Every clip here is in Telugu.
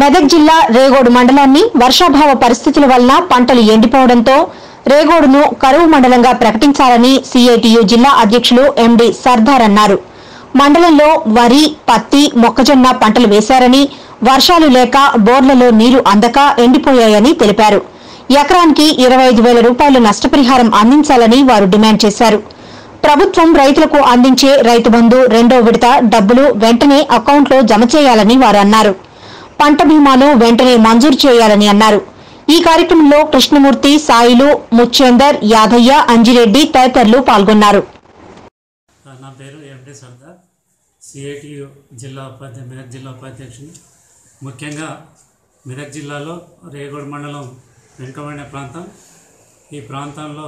మెదక్ జిల్లా రేగోడు మండలాన్ని వర్షాభావ పరిస్థితుల వలన పంటలు ఎండిపోవడంతో రేగోడును కరువు మండలంగా ప్రకటించాలని సిఐటియు జిల్లా అధ్యక్షులు ఎండి సర్దార్ అన్నారు మండలంలో వరి పత్తి మొక్కజొన్న పంటలు వేశారని వర్షాలు లేక బోర్లలో నీరు అందక ఎండిపోయాయని తెలిపారు ఎకరానికి ఇరవై ఐదు వేల రూపాయలు నష్టపరిహారం అందించాలని వారు డిమాండ్ చేశారు ప్రభుత్వం రైతులకు అందించే రైతు బంధు రెండో విడత డబ్బులు వెంటనే అకౌంట్లో జమ చేయాలని వారు అన్నారు పంట బీమాను వెంటనే మంజూరు చేయాలని అన్నారు ఈ కార్యక్రమంలో కృష్ణమూర్తి సాయిలు ముచ్చేందర్ యాదయ్య అంజిరెడ్డి తదితరులు పాల్గొన్నారు నా పేరు ఎండి సర్దార్ సిఐటియు జిల్లా ఉపాధ్యక్ష మెదక్ జిల్లా ఉపాధ్యక్షుని ముఖ్యంగా మెదక్ జిల్లాలో రేగోడ్ మండలం వెనుకబడిన ప్రాంతం ఈ ప్రాంతంలో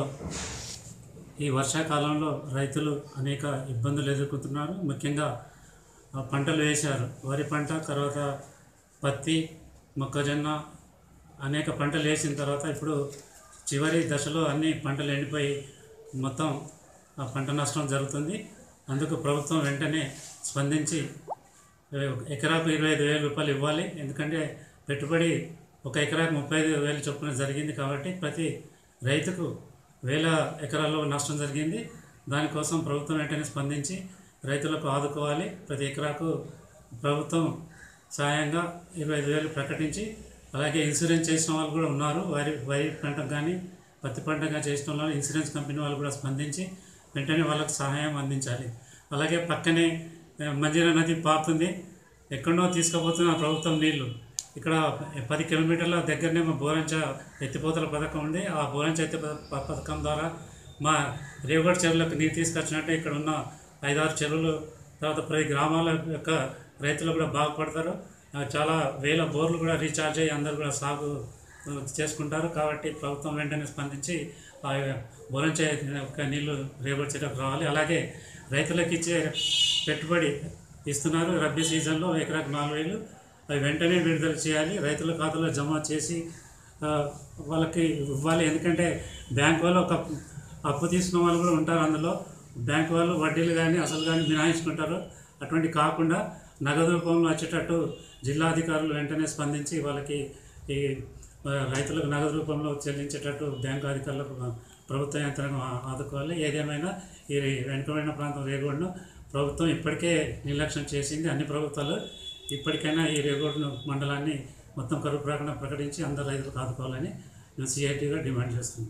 ఈ వర్షాకాలంలో రైతులు అనేక ఇబ్బందులు ఎదుర్కొంటున్నారు ముఖ్యంగా ఆ, పంటలు వేశారు వరి పంట తర్వాత పత్తి మొక్కజొన్న అనేక పంటలు వేసిన తర్వాత ఇప్పుడు చివరి దశలో అన్ని పంటలు ఎండిపోయి మొత్తం ఆ పంట నష్టం జరుగుతుంది అందుకు ప్రభుత్వం వెంటనే స్పందించి ఏ, ఎకరాకు ఇరవై ఐదు వేల రూపాయలు ఇవ్వాలి ఎందుకంటే పెట్టుబడి ఒక ఎకరాకు ముప్పై ఐదు వేలు చొప్పున జరిగింది కాబట్టి ప్రతి రైతుకు వేల ఎకరాల్లో నష్టం జరిగింది దానికోసం ప్రభుత్వం వెంటనే స్పందించి రైతులకు ఆదుకోవాలి ప్రతి ఎకరాకు ప్రభుత్వం సాయంగా ఇరవై ఐదు వేలు ప్రకటించి అలాగే ఇన్సూరెన్స్ చేసిన వాళ్ళు కూడా ఉన్నారు వరి వరి పంటకు కానీ పత్తి పంట కానీ చేసిన వాళ్ళు ఇన్సూరెన్స్ కంపెనీ వాళ్ళు కూడా స్పందించి వెంటనే వాళ్ళకు సహాయం అందించాలి అలాగే పక్కనే ఆ, మంజీరా నది పారుతుంది ఎక్కడో తీసుకుపోతున్న ప్రభుత్వం నీళ్లు ఇక్కడ పది కిలోమీటర్ల దగ్గరనే మా బోరంచ ఎత్తిపోతల పథకం ఉంది ఆ బోరంచ ఎత్తి ప- ప- పథకం ద్వారా మా రేవగఢ చెరువులకు నీరు తీసుకొచ్చినట్టే ఇక్కడ ఉన్న ఐదారు చెరువులు తర్వాత ప్రతి గ్రామాల యొక్క రైతులు కూడా బాగుపడతారు ఆ, చాలా వేల బోర్లు కూడా రీఛార్జ్ అయ్యి అందరు కూడా సాగు ఆ, చేసుకుంటారు కాబట్టి ప్రభుత్వం వెంటనే స్పందించి ఆ బోరంచ యొక్క నీళ్లు రేవగఢ చెరువులకు రావాలి అలాగే రైతులకు ఇచ్చే పెట్టుబడి ఇస్తున్నారు రబ్బీ సీజన్లో ఎకరాకు నాలుగు వేలు అవి వెంటనే విడుదల చేయాలి రైతుల ఖాతాలో జమ చేసి ఆ, వాళ్ళకి ఇవ్వాలి ఎందుకంటే బ్యాంక్ వాళ్ళు ఒక అప్పు తీసుకున్న వాళ్ళు కూడా ఉంటారు అందులో బ్యాంక్ వాళ్ళు వడ్డీలు కానీ అసలు కానీ మినాయించుకుంటారు అటువంటి కాకుండా నగదు రూపంలో వచ్చేటట్టు జిల్లా అధికారులు వెంటనే స్పందించి వాళ్ళకి ఈ ఆ, రైతులకు నగదు రూపంలో చెల్లించేటట్టు బ్యాంకు అధికారులకు ప్రభుత్వ యంత్రాంగం ఆ- ఆదుకోవాలి ఏదేమైనా ఈ వెనుకబడిన ప్రాంతం రేగోడ్ను ప్రభుత్వం ఇప్పటికే నిర్లక్ష్యం చేసింది అన్ని ప్రభుత్వాలు ఇప్పటికైనా ఈ రేగోడ్ను మండలాన్ని మొత్తం కరువు ప్రకటన ప్రకటించి అందరు రైతులకు ఆదుకోవాలని నేను సిఐటిగా డిమాండ్ చేస్తున్నాను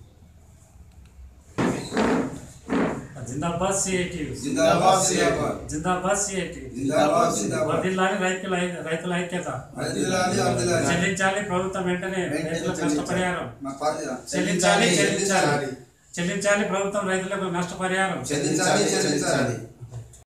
జిందాబాద్ సిఐటి జిందాబాద్ సియాబాద్ జిందాబాద్ సిఐటి జిందాబాద్ జిందాబాద్ వర్ధిల్లాలి రైతుల ఐ- రైతుల ఐక్యత అదిలాలి అదిలాలి చెల్లించాలి ప్రభుత్వం వెంటనే రైతులకు నష్టపరిహారం మా పార్టీ చెల్లించాలి చెల్లించాలి చెల్లించాలి ప్రభుత్వం రైతులకు నష్టపరిహారం చెల్లించాలి చెల్లించాలి